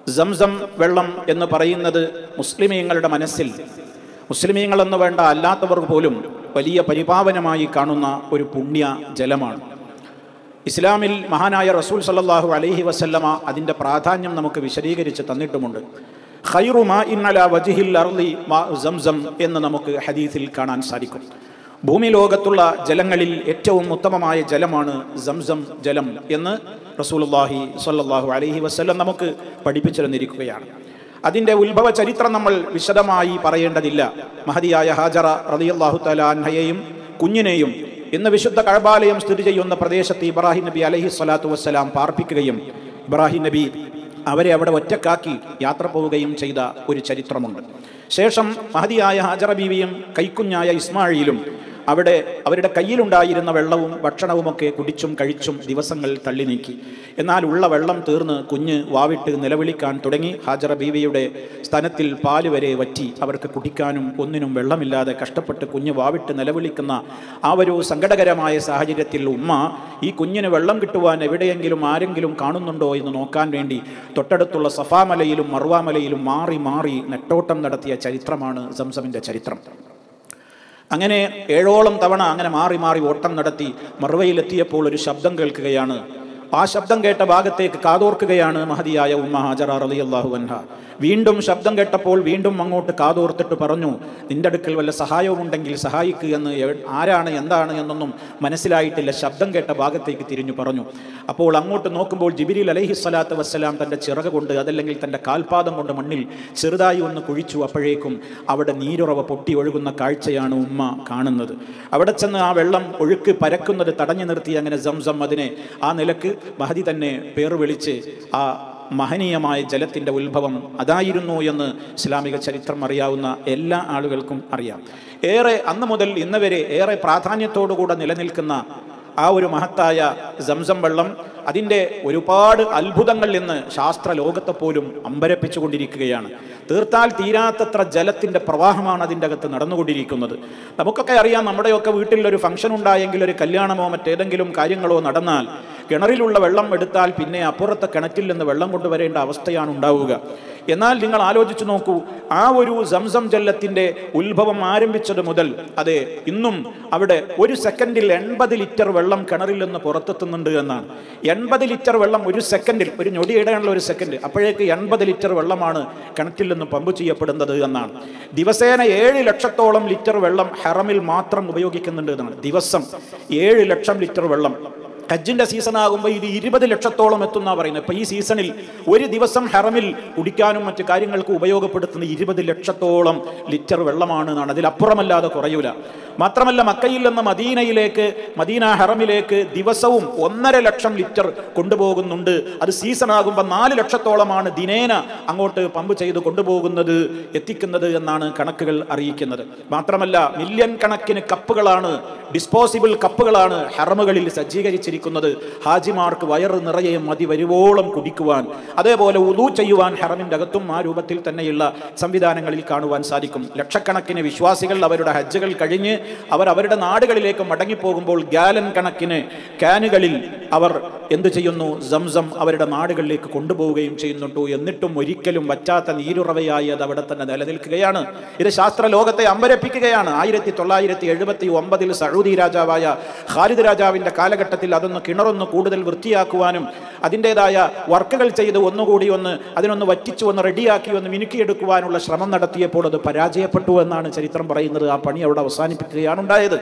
Zamzam വെള്ളം എന്ന് പറയുന്നത് മുസ്ലിമീങ്ങളുടെ മനസ്സിൽ മുസ്ലിമീങ്ങളെന്ന് വേണ്ട അല്ലാത്തവർ പോലും വലിയ പരിപാവനമായി കാണുന്ന ഒരു പുണ്യ ജലമാണ് ഇസ്ലാമിൽ മഹാനായ റസൂൽ സല്ലല്ലാഹു അലൈഹി വസല്ലമ അതിൻ്റെ പ്രാധാന്യം നമുക്ക് വിശദീകരിച്ച് തന്നിട്ടുമുണ്ട് ഖൈറു മാ ഇന്നല വജിഹിൽ അർളി മാ സംസം എന്ന് നമുക്ക് ഹദീസിൽ കാണാൻ സാധിക്കും ഭൂമി ലോകത്തുള്ള ജലങ്ങളിൽ ഏറ്റവും ഉത്തമമായ ജലമാണ് സംസം ജലം എന്ന് റസൂലുള്ളാഹി സ്വല്ലല്ലാഹു അലൈഹി വസല്ലം നമുക്ക് പഠിപ്പിച്ചു തന്നിരിക്കുകയാണ് അതിൻ്റെ ഉത്ഭവ ചരിത്രം നമ്മൾ വിശദമായി പറയേണ്ടതില്ല മഹതിയായ ഹാജറ റളിയല്ലാഹു തആല അൻഹയെയും കുഞ്ഞിനെയും ഇന്ന് വിശുദ്ധ കഴബാലയം സ്ഥിതി ചെയ്യുന്ന പ്രദേശത്ത് ഇബ്രാഹിം നബി അലൈഹി സ്വലാത്തു വസ്സലാം പാർപ്പിക്കുകയും ഇബ്രാഹിം നബി അവരെ അവിടെ ഒറ്റക്കാക്കി യാത്ര പോവുകയും ചെയ്ത ഒരു ചരിത്രമുണ്ട് ശേഷം മഹതിയായ ഹാജറ ബീവിയും കൈക്കുഞ്ഞായ ഇസ്മായിലും അവിടെ അവരുടെ കയ്യിലുണ്ടായിരുന്ന വെള്ളവും ഭക്ഷണവുമൊക്കെ കുടിച്ചും കഴിച്ചും ദിവസങ്ങൾ തള്ളി നീക്കി എന്നാൽ ഉള്ള വെള്ളം തീർന്ന് കുഞ്ഞ് വാവിട്ട് നിലവിളിക്കാൻ തുടങ്ങി ഹാജറ ബീവിയുടെ സ്ഥലത്തിൽ പാല് വരെ വറ്റി അവർക്ക് കുടിക്കാനും ഒന്നിനും വെള്ളമില്ലാതെ കഷ്ടപ്പെട്ട് കുഞ്ഞ് വാവിട്ട് നിലവിളിക്കുന്ന ആ ഒരു സങ്കടകരമായ സാഹചര്യത്തിൽ ഉമ്മ ഈ കുഞ്ഞിന് വെള്ളം കിട്ടുവാൻ എവിടെയെങ്കിലും ആരെങ്കിലും കാണുന്നുണ്ടോ എന്ന് നോക്കാൻ വേണ്ടി തൊട്ടടുത്തുള്ള സഫാമലയിലും മറുവാമലയിലും മാറി മാറി നെട്ടോട്ടം നടത്തിയ ചരിത്രമാണ് സംസമിൻ്റെ ചരിത്രം അങ്ങനെ ഏഴോളം തവണ അങ്ങനെ മാറി മാറി ഓട്ടം നടത്തി മറുവയിലെത്തിയപ്പോൾ ഒരു ശബ്ദം കേൾക്കുകയാണ് ആ ശബ്ദം കേട്ട ഭാഗത്തേക്ക് കാതോർക്കുകയാണ് മഹതിയായ ഉമ്മ ഹാജറ റളിയല്ലാഹു അൻഹ വീണ്ടും ശബ്ദം കേട്ടപ്പോൾ വീണ്ടും അങ്ങോട്ട് കാതോർത്തിട്ട് പറഞ്ഞു നിന്റെ അടുക്കൽ വല്ല സഹായവും ഉണ്ടെങ്കിൽ സഹായിക്കുക എന്ന് എവ- ആരാണ് എന്താണ് എന്നൊന്നും മനസ്സിലായിട്ടില്ല ശബ്ദം കേട്ട ഭാഗത്തേക്ക് തിരിഞ്ഞു പറഞ്ഞു അപ്പോൾ അങ്ങോട്ട് നോക്കുമ്പോൾ ജിബിരിൽ അലൈഹി സ്വലാത്ത് വസ്സലാം തൻ്റെ ചിറക് കൊണ്ട് അതല്ലെങ്കിൽ തൻ്റെ കാൽപാദം കൊണ്ട് മണ്ണിൽ ചെറുതായി ഒന്ന് കുഴിച്ചു അപ്പോഴേക്കും അവിടെ നീരുറവ പൊട്ടി ഒഴുകുന്ന കാഴ്ചയാണ് ഉമ്മ കാണുന്നത് അവിടെ ചെന്ന് ആ വെള്ളം ഒഴുക്ക് പരക്കുന്നത് തടഞ്ഞു നിർത്തി അങ്ങനെ സംസം അതിനെ ആ നിലക്ക് മഹതി തന്നെ പേറ് വിളിച്ച് ആ മഹനീയമായ ജലത്തിൻ്റെ ഉത്ഭവം അതായിരുന്നു എന്ന് ഇസ്ലാമിക ചരിത്രം അറിയാവുന്ന എല്ലാ ആളുകൾക്കും അറിയാം ഏറെ അന്ന് മുതൽ ഇന്ന് വരെ ഏറെ പ്രാധാന്യത്തോടുകൂടെ നിലനിൽക്കുന്ന ആ ഒരു മഹത്തായ സംസം വെള്ളം അതിൻ്റെ ഒരുപാട് അത്ഭുതങ്ങൾ ഇന്ന് ശാസ്ത്ര ലോകത്തെ പോലും അമ്പരപ്പിച്ചുകൊണ്ടിരിക്കുകയാണ് തീർത്താൽ തീരാത്തത്ര ജലത്തിൻ്റെ പ്രവാഹമാണ് അതിൻ്റെ അകത്ത് നടന്നുകൊണ്ടിരിക്കുന്നത് നമുക്കൊക്കെ അറിയാം നമ്മുടെയൊക്കെ വീട്ടിൽ ഒരു ഫംഗ്ഷൻ ഉണ്ടായെങ്കിൽ ഒരു കല്യാണമോ മറ്റേതെങ്കിലും കാര്യങ്ങളോ നടന്നാൽ കിണറിലുള്ള വെള്ളം എടുത്താൽ പിന്നെ അപ്പുറത്തെ കിണറ്റിൽ നിന്ന് വെള്ളം കൊണ്ടുവരേണ്ട അവസ്ഥയാണ് ഉണ്ടാവുക എന്നാൽ നിങ്ങൾ ആലോചിച്ചു നോക്കൂ ആ ഒരു സംസം ജലത്തിൻ്റെ ഉത്ഭവം ആരംഭിച്ചത് മുതൽ അതെ ഇന്നും അവിടെ ഒരു സെക്കൻഡിൽ എൺപത് ലിറ്റർ വെള്ളം കിണറിൽ നിന്ന് പുറത്തെത്തുന്നുണ്ട് എന്നാണ് എൺപത് ലിറ്റർ വെള്ളം ഒരു സെക്കൻഡിൽ ഒരു ഞൊടിയിടാനുള്ള ഒരു സെക്കൻഡ് അപ്പോഴേക്ക് എൺപത് ലിറ്റർ വെള്ളമാണ് കിണറ്റിൽ നിന്ന് പമ്പ് ചെയ്യപ്പെടുന്നത് എന്നാണ് ദിവസേന ഏഴ് ലക്ഷത്തോളം ലിറ്റർ വെള്ളം ഹറമിൽ മാത്രം ഉപയോഗിക്കുന്നുണ്ട് എന്നാണ് ദിവസം ഏഴ് ലക്ഷം ലിറ്റർ വെള്ളം ഹജ്ജിന്റെ സീസൺ ആകുമ്പോൾ ഇത് ഇരുപത് ലക്ഷത്തോളം എത്തുന്ന പറയുന്നത് ഇപ്പൊ ഈ സീസണിൽ ഒരു ദിവസം ഹറമിൽ കുടിക്കാനും മറ്റു കാര്യങ്ങൾക്ക് ഉപയോഗപ്പെടുത്തുന്ന ഇരുപത് ലക്ഷത്തോളം ലിറ്റർ വെള്ളമാണ് എന്നാണ് അതിലപ്പുറമല്ലാതെ കുറയൂല മാത്രമല്ല മക്കയിൽ നിന്ന് മദീനയിലേക്ക് മദീന ഹറമിലേക്ക് ദിവസവും ഒന്നര ലക്ഷം ലിറ്റർ കൊണ്ടുപോകുന്നുണ്ട് അത് സീസൺ ആകുമ്പോൾ നാല് ലക്ഷത്തോളമാണ് ദിനേന അങ്ങോട്ട് പമ്പ് ചെയ്ത് കൊണ്ടുപോകുന്നത് എത്തിക്കുന്നത് എന്നാണ് കണക്കുകൾ അറിയിക്കുന്നത് മാത്രമല്ല മില്യൺ കണക്കിന് കപ്പുകളാണ് ഡിസ്പോസിബിൾ കപ്പുകളാണ് ഹറമുകളിൽ സജ്ജീകരിച്ചിരിക്കുന്നത് ഹാജിമാർക്ക് വയറ് നിറയെ മതി വരുവോളം കുടിക്കുവാൻ അതേപോലെ ഉദു ചെയ്യുവാൻ ഹറമിൻ്റെ അകത്തും ആ രൂപത്തിൽ തന്നെയുള്ള സംവിധാനങ്ങളിൽ കാണുവാൻ സാധിക്കും ലക്ഷക്കണക്കിന് വിശ്വാസികൾ അവരുടെ ഹജ്ജുകൾ കഴിഞ്ഞ് അവർ അവരുടെ നാടുകളിലേക്ക് മടങ്ങിപ്പോകുമ്പോൾ ഗാലൻ കണക്കിന് ക്യാനുകളിൽ അവർ എന്തു ചെയ്യുന്നു സംസം അവരുടെ നാടുകളിലേക്ക് കൊണ്ടുപോവുകയും ചെയ്യുന്നുണ്ടോ എന്നിട്ടും ഒരിക്കലും വറ്റാത്ത നീരുറവയായി അത് അവിടെ തന്നെ നിലനിൽക്കുകയാണ് ഇത് ശാസ്ത്ര ലോകത്തെ അമ്പരപ്പിക്കുകയാണ് ആയിരത്തി തൊള്ളായിരത്തി എഴുപത്തി ഒമ്പതിൽ സൗദി രാജാവായ ഖാലിദ് രാജാവിന്റെ കാലഘട്ടത്തിൽ അതൊന്ന് കിണറൊന്ന് കൂടുതൽ വൃത്തിയാക്കുവാനും അതിൻ്റെതായ വർക്കുകൾ ചെയ്ത് ഒന്നുകൂടി ഒന്ന് അതിനൊന്ന് വറ്റിച്ചു ഒന്ന് റെഡിയാക്കി ഒന്ന് മിനുക്കിയെടുക്കുവാനുള്ള ശ്രമം നടത്തിയപ്പോൾ അത് പരാജയപ്പെട്ടു എന്നാണ് ചരിത്രം പറയുന്നത് ആ പണി അവിടെ അവസാനിപ്പിക്കുകയാണ് ഉണ്ടായത്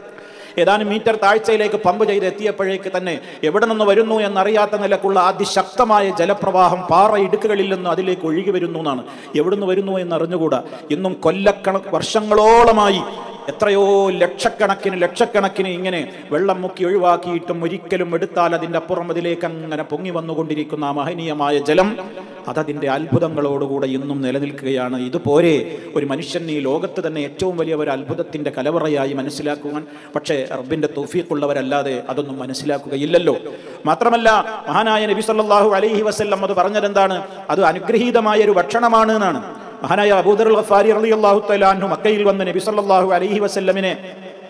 ഏതാനും മീറ്റർ താഴ്ചയിലേക്ക് പമ്പ് ചെയ്ത് എത്തിയപ്പോഴേക്ക് തന്നെ എവിടെ നിന്ന് വരുന്നു എന്നറിയാത്ത നിലക്കുള്ള അതിശക്തമായ ജലപ്രവാഹം പാറ ഇടുക്കുകളിൽ നിന്ന് അതിലേക്ക് ഒഴുകി വരുന്നു എന്നാണ് എവിടുന്ന് വരുന്നു എന്ന് അറിഞ്ഞുകൂടാ ഇന്നും കൊല്ലക്കണ വർഷങ്ങളോളമായി എത്രയോ ലക്ഷക്കണക്കിന് ലക്ഷക്കണക്കിന് ഇങ്ങനെ വെള്ളം മുക്കി ഒഴിവാക്കിയിട്ടും ഒരിക്കലും എടുത്താൽ അതിൻ്റെ അപ്പുറം അതിലേക്ക് അങ്ങനെ പൊങ്ങി വന്നുകൊണ്ടിരിക്കുന്ന ആ മഹനീയമായ ജലം അതതിൻ്റെ അത്ഭുതങ്ങളോടുകൂടെ ഇന്നും നിലനിൽക്കുകയാണ് ഇതുപോലെ ഒരു മനുഷ്യൻ ഈ ലോകത്ത് തന്നെ ഏറ്റവും വലിയ ഒരു അത്ഭുതത്തിൻ്റെ കലവറയായി മനസ്സിലാക്കുവാൻ പക്ഷേ റബ്ബിൻ്റെ തൗഫീഖുള്ളവരല്ലാതെ അതൊന്നും മനസ്സിലാക്കുകയില്ലല്ലോ മാത്രമല്ല മഹാനായ നബി സല്ലല്ലാഹു അലൈഹി വസല്ലം അത് പറഞ്ഞതെന്താണ് അത് അനുഗ്രഹീതമായ ഒരു ഭക്ഷണമാണ് എന്നാണ് മഹാനായ അബൂദർ ഗഫാരി റളിയല്ലാഹു തആല അൻഹു മക്കയിൽ വന്ന് നബി സല്ലല്ലാഹു അലൈഹി വസല്ലമിനെ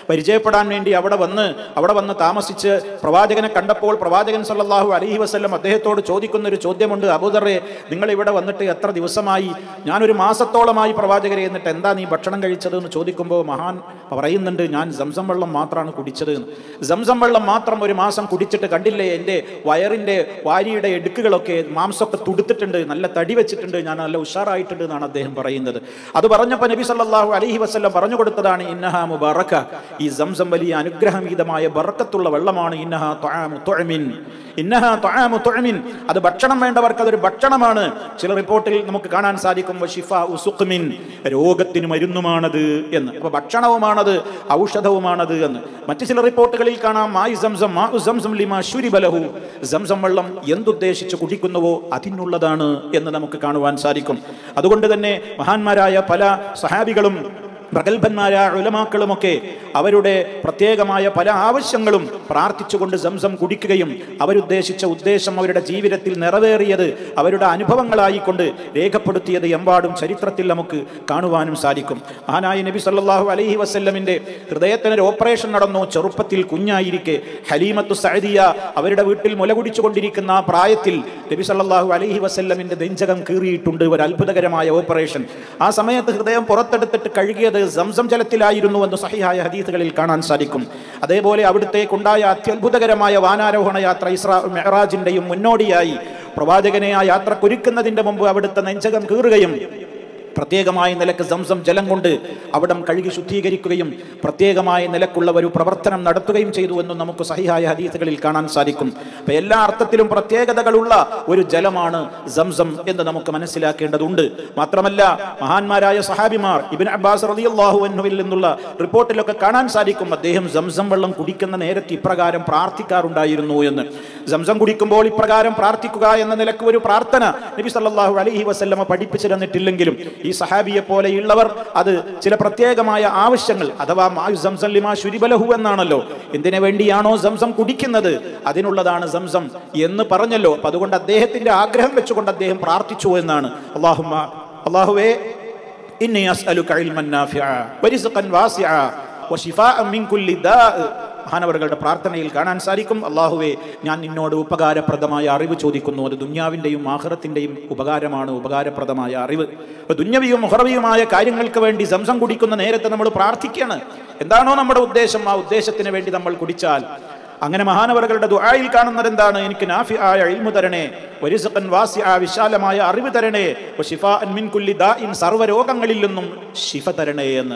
പരിചയപ്പെടാൻ വേണ്ടി അവിടെ വന്ന് അവിടെ വന്ന് താമസിച്ച് പ്രവാചകനെ കണ്ടപ്പോൾ പ്രവാചകൻ സല്ലല്ലാഹു അലൈഹി വസല്ലം അദ്ദേഹത്തോട് ചോദിക്കുന്ന ഒരു ചോദ്യമുണ്ട് അബൂദറെ നിങ്ങൾ ഇവിടെ വന്നിട്ട് എത്ര ദിവസമായി ഞാനൊരു മാസത്തോളമായി പ്രവാചകരെ എന്നിട്ട് എന്താ നീ ഭക്ഷണം കഴിച്ചത് എന്ന് ചോദിക്കുമ്പോൾ മഹാൻ പറയുന്നുണ്ട് ഞാൻ സംസം വെള്ളം മാത്രമാണ് കുടിച്ചത് എന്ന് സംസം വെള്ളം മാത്രം ഒരു മാസം കുടിച്ചിട്ട് കണ്ടില്ലേ എൻ്റെ വയറിൻ്റെ വാരിയുടെ എടുക്കുകളൊക്കെ മാംസമൊക്കെ തുടുത്തിട്ടുണ്ട് നല്ല തടി വെച്ചിട്ടുണ്ട് ഞാൻ നല്ല ഉഷാറായിട്ടുണ്ട് എന്നാണ് അദ്ദേഹം പറയുന്നത് അത് പറഞ്ഞപ്പോൾ നബി സല്ലല്ലാഹു അലൈഹി വസല്ലം പറഞ്ഞു കൊടുത്തതാണ് ഇന്നഹ മുബറക ഈ സംസം വലിയ അനുഗ്രഹമീതമായ ബറക്കത്തുള്ള വെള്ളമാണ് ഇന്നഹ ത്വആമു തുഅമിൻ ഇന്നഹ ത്വആമു തുഅമിൻ അത് ഭക്ഷണം വേണ്ടവർക്ക് അതൊരു ഭക്ഷണമാണ് ചില റിപ്പോർട്ടിൽ നമുക്ക് കാണാൻ സാധിക്കും ഷിഫ ഉസുഖ്മിൻ രോഗത്തിന് മരുന്നുമാണത് എന്ന് അപ്പോൾ ഭക്ഷണവുമാണത് ഔഷധവുമാണത് എന്ന് മറ്റു ചില റിപ്പോർട്ടുകളിൽ കാണാം മായി സംസം മാ സംസം ലിമാ ശുരിബലഹു സംസം വെള്ളം എന്തുദ്ദേശിച്ച് കുടിക്കുന്നുവോ അതിനുള്ളതാണ് എന്ന് നമുക്ക് കാണുവാൻ സാധിക്കും അതുകൊണ്ട് തന്നെ മഹാന്മാരായ പല സഹാബികളും പ്രഗത്ഭന്മാരായ ഉലമാക്കളുമൊക്കെ അവരുടെ പ്രത്യേകമായ പല ആവശ്യങ്ങളും പ്രാർത്ഥിച്ചുകൊണ്ട് സംസം കുടിക്കുകയും അവരുദ്ദേശിച്ച ഉദ്ദേശം അവരുടെ ജീവിതത്തിൽ നിറവേറിയത് അവരുടെ അനുഭവങ്ങളായിക്കൊണ്ട് രേഖപ്പെടുത്തിയത് എമ്പാടും ചരിത്രത്തിൽ നമുക്ക് കാണുവാനും സാധിക്കും ആനായ നബി സല്ലല്ലാഹു അലൈഹി വസല്ലമിൻ്റെ ഹൃദയത്തിനൊരു ഓപ്പറേഷൻ നടന്നു ചെറുപ്പത്തിൽ കുഞ്ഞായിരിക്കെ ഹലീമത്തു സഅദിയ അവരുടെ വീട്ടിൽ മുല കുടിച്ചുകൊണ്ടിരിക്കുന്ന ആ പ്രായത്തിൽ നബി സല്ലല്ലാഹു അലൈഹി വസല്ലമിൻ്റെ നെഞ്ചകം കീറിയിട്ടുണ്ട് ഒരു അത്ഭുതകരമായ ഓപ്പറേഷൻ ആ സമയത്ത് ഹൃദയം പുറത്തെടുത്തിട്ട് കഴുകിയത് സംസം ജലത്തിലായിരുന്നു എന്ന് സഹിഹായ ഹദീസുകളിൽ കാണാൻ സാധിക്കും അതേപോലെ അവിടുത്തേക്കുണ്ടായ അത്യത്ഭുതകരമായ വാനാരോഹണ യാത്ര ഇസ്രാ മെഹറാജിൻ്റെയും മുന്നോടിയായി പ്രവാചകനെ ആ യാത്ര കുരുക്കുന്നതിൻ്റെ മുമ്പ് അവിടുത്തെ നെഞ്ചകം കീറുകയും പ്രത്യേകമായ നിലക്ക് സംസം ജലം കൊണ്ട് അവിടം കഴുകി ശുദ്ധീകരിക്കുകയും പ്രത്യേകമായ നിലക്കുള്ള ഒരു പ്രവർത്തനം നടത്തുകയും ചെയ്തു എന്നും നമുക്ക് സഹിഹായ ഹദീസുകളിൽ കാണാൻ സാധിക്കും അപ്പൊ എല്ലാ അർത്ഥത്തിലും പ്രത്യേകതകളുള്ള ഒരു ജലമാണ് സംസം എന്ന് നമുക്ക് മനസ്സിലാക്കേണ്ടതുണ്ട് മാത്രമല്ല മഹാന്മാരായ സഹാബിമാർ ഇബിൻ അബ്ബാസ് റളിയല്ലാഹു അൻഹുവിൽ നിന്നുള്ള റിപ്പോർട്ടിലൊക്കെ കാണാൻ സാധിക്കും അദ്ദേഹം സംസം വെള്ളം കുടിക്കുന്ന നേരത്ത് ഇപ്രകാരം പ്രാർത്ഥിക്കാറുണ്ടായിരുന്നു എന്ന് സംസം കുടിക്കുമ്പോൾ ഇപ്രകാരം പ്രാർത്ഥിക്കുക എന്ന നിലക്ക് ഒരു പ്രാർത്ഥന നബി സല്ലല്ലാഹു അലൈഹി വസല്ലമ പഠിപ്പിച്ചു തന്നിട്ടില്ലെങ്കിലും ഈ സഹാബിയെ പോലെയുള്ളവർ അത് ചില പ്രത്യേകമായ ആവശ്യങ്ങൾ അഥവാ മായു സംസം ലിമാ ശുരിബലഹു എന്നാണല്ലോ എന്തിനു വേണ്ടിയാണോ സംസം കുടിക്കുന്നത് അതിനുള്ളതാണ് സംസം എന്ന് പറഞ്ഞല്ലോ അപ്പൊ അതുകൊണ്ട് അദ്ദേഹത്തിന്റെ ആഗ്രഹം വെച്ചുകൊണ്ട് അദ്ദേഹം പ്രാർത്ഥിച്ചു എന്നാണ് അള്ളാഹുമ്മ അള്ളാഹുവേ ഇന്നി അസ്അലുക ഇൽമൻ നാഫിഅ വരിസ്ഖൻ വാസിഅ വശിഫാഅ മിൻ കുല്ലി ദാ മഹാനവറുകളുടെ പ്രാർത്ഥനയിൽ കാണാൻ സാധിക്കും അള്ളാഹുവെ ഞാൻ നിന്നോട് ഉപകാരപ്രദമായ അറിവ് ചോദിക്കുന്നു അത് ദുന്യാവിൻ്റെയും ആഹ്റത്തിൻ്റെയും ഉപകാരമാണ് ഉപകാരപ്രദമായ അറിവ് അപ്പോൾ ദുന്യവിയും മുഹറവിയുമായ കാര്യങ്ങൾക്ക് വേണ്ടി സംസം കുടിക്കുന്ന നേരത്തെ നമ്മൾ പ്രാർത്ഥിക്കുകയാണ് എന്താണോ നമ്മുടെ ഉദ്ദേശം ആ ഉദ്ദേശത്തിന് വേണ്ടി നമ്മൾ കുടിച്ചാൽ അങ്ങനെ മഹാനവറുകളുടെ ദുആയിൽ കാണുന്നത് എന്താണ് എനിക്ക് നാഫി ആയ ഇൽമു തരണേ വരിസഖൻ വാസി ആ വിശാലമായ അറിവ് തരണേ വശിഫാഅൻ മിൻ കുല്ലി ദാഇൻ സർവ്വരോഗങ്ങളിൽ നിന്നും ശിഫ തരണേ എന്ന്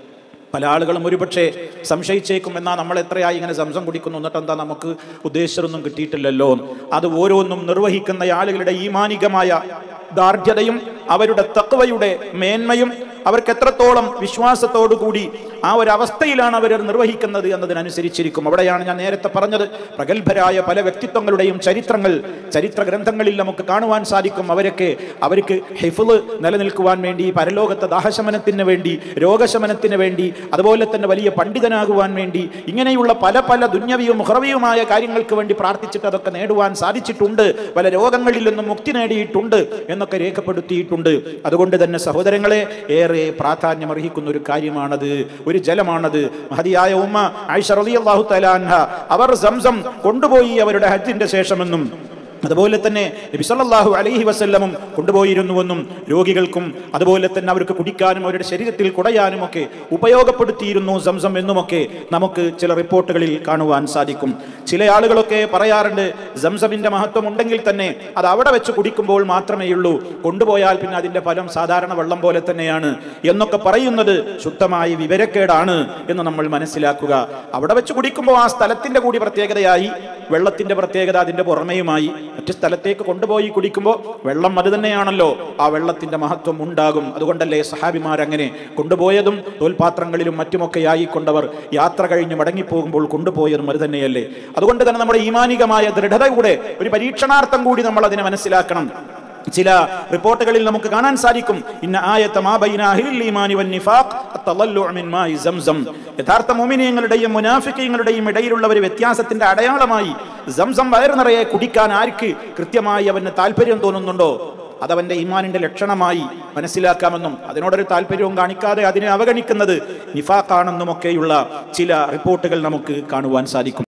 പല ആളുകളും ഒരുപക്ഷെ സംശയിച്ചേക്കും എന്നാൽ നമ്മൾ എത്രയായി ഇങ്ങനെ സംസം കുടിക്കുന്നു എന്നിട്ട് എന്താ നമുക്ക് ഉദ്ദേശിച്ചതൊന്നും കിട്ടിയിട്ടില്ലല്ലോ അത് ഓരോന്നും നിർവഹിക്കുന്ന ആളുകളുടെ ഈമാനികമായ ദാർഢ്യതയും അവരുടെ തക്വയുടെ മേന്മയും അവർക്ക് എത്രത്തോളം വിശ്വാസത്തോടു കൂടി ആ ഒരു അവസ്ഥയിലാണ് അവർ നിർവഹിക്കുന്നത് എന്നതിനനുസരിച്ചിരിക്കും അവിടെയാണ് ഞാൻ നേരത്തെ പറഞ്ഞത് പ്രഗത്ഭരായ പല വ്യക്തിത്വങ്ങളുടെയും ചരിത്രങ്ങൾ ചരിത്ര ഗ്രന്ഥങ്ങളിൽ നമുക്ക് കാണുവാൻ സാധിക്കും അവരൊക്കെ അവർക്ക് ഹിഫുള് നിലനിൽക്കുവാൻ വേണ്ടി പരലോകത്തെ ദാഹശമനത്തിന് വേണ്ടി രോഗശമനത്തിന് വേണ്ടി അതുപോലെ തന്നെ വലിയ പണ്ഡിതനാകുവാൻ വേണ്ടി ഇങ്ങനെയുള്ള പല പല ദുന്യവിയും മുഹറവിയുമായ കാര്യങ്ങൾക്ക് വേണ്ടി പ്രാർത്ഥിച്ചിട്ട് അതൊക്കെ നേടുവാൻ സാധിച്ചിട്ടുണ്ട് പല രോഗങ്ങളിൽ നിന്നും മുക്തി നേടിയിട്ടുണ്ട് എന്നൊക്കെ രേഖപ്പെടുത്തിയിട്ടുണ്ട് അതുകൊണ്ട് തന്നെ സഹോദരങ്ങളെ ഏറെ പ്രാധാന്യം അർഹിക്കുന്ന ഒരു കാര്യമാണത് ഒരു ജലമാണത് മഹതിയായ ഉമ്മ ആയിഷ റളിയല്ലാഹു തആല അൻഹ അവർ സംസം കൊണ്ടുപോയി അവരുടെ ഹജ്ജിന്റെ ശേഷമെന്നും അതുപോലെ തന്നെ നബി സല്ലല്ലാഹു അലൈഹി വസല്ലമും കൊണ്ടുപോയിരുന്നുവെന്നും രോഗികൾക്കും അതുപോലെ തന്നെ അവർക്ക് കുടിക്കാനും അവരുടെ ശരീരത്തിൽ കുടയാനും ഒക്കെ ഉപയോഗപ്പെടുത്തിയിരുന്നു സംസം എന്നുമൊക്കെ നമുക്ക് ചില റിപ്പോർട്ടുകളിൽ കാണുവാൻ സാധിക്കും ചില ആളുകളൊക്കെ പറയാറുണ്ട് സംസമിന്റെ മഹത്വം ഉണ്ടെങ്കിൽ തന്നെ അത് അവിടെ വെച്ച് കുടിക്കുമ്പോൾ മാത്രമേ ഉള്ളൂ കൊണ്ടുപോയാൽ പിന്നെ അതിന്റെ ഫലം സാധാരണ വെള്ളം പോലെ തന്നെയാണ് എന്നൊക്കെ പറയുന്നത് ശുദ്ധമായി വിവരക്കേടാണ് എന്ന് നമ്മൾ മനസ്സിലാക്കുക അവിടെ വെച്ച് കുടിക്കുമ്പോൾ ആ സ്ഥലത്തിന്റെ കൂടി പ്രത്യേകതയായി വെള്ളത്തിന്റെ പ്രത്യേകത അതിന്റെ പുറമെയുമായി മറ്റു സ്ഥലത്തേക്ക് കൊണ്ടുപോയി കുടിക്കുമ്പോൾ വെള്ളം അത് തന്നെയാണല്ലോ ആ വെള്ളത്തിന്റെ മഹത്വം ഉണ്ടാകും അതുകൊണ്ടല്ലേ സഹാബിമാർ അങ്ങനെ കൊണ്ടുപോയതും തോൽപാത്രങ്ങളിലും മറ്റുമൊക്കെ ആയിക്കൊണ്ടവർ യാത്ര കഴിഞ്ഞ് മടങ്ങിപ്പോകുമ്പോൾ കൊണ്ടുപോയതും അത് തന്നെയല്ലേ അതുകൊണ്ട് തന്നെ നമ്മുടെ ഈമാനികമായ ദൃഢത കൂടെ ഒരു പരീക്ഷണാർത്ഥം കൂടി നമ്മൾ അതിനെ മനസ്സിലാക്കണം ചില റിപ്പോർട്ടുകളിൽ നമുക്ക് കാണാൻ സാധിക്കും ഇന്ന ആയത്ത മാ ബൈന അഹ്ലിൽ ഈമാനി വൻ നിഫാഖ് അത്തളല്ലു മിൻ മാഇ സംസം യഥാർത്ഥ മുഅ്മിനീങ്ങളുടെയും മുനാഫിക്കീങ്ങളുടെയും ഇടയിലുള്ള ഒരു വ്യത്യാസത്തിന്റെ അടയാളമായി സംസം വയറു നിറയെ കുടിക്കാൻ ആർക്ക് കൃത്യമായി അവന് താല്പര്യം തോന്നുന്നുണ്ടോ അതവൻ്റെ ഈമാനിൻ്റെ ലക്ഷണമായി മനസ്സിലാക്കാമെന്നും അതിനോടൊരു താല്പര്യവും കാണിക്കാതെ അതിനെ അവഗണിക്കുന്നത് നിഫാഖാണെന്നുമൊക്കെയുള്ള ചില റിപ്പോർട്ടുകൾ നമുക്ക് കാണുവാൻ സാധിക്കും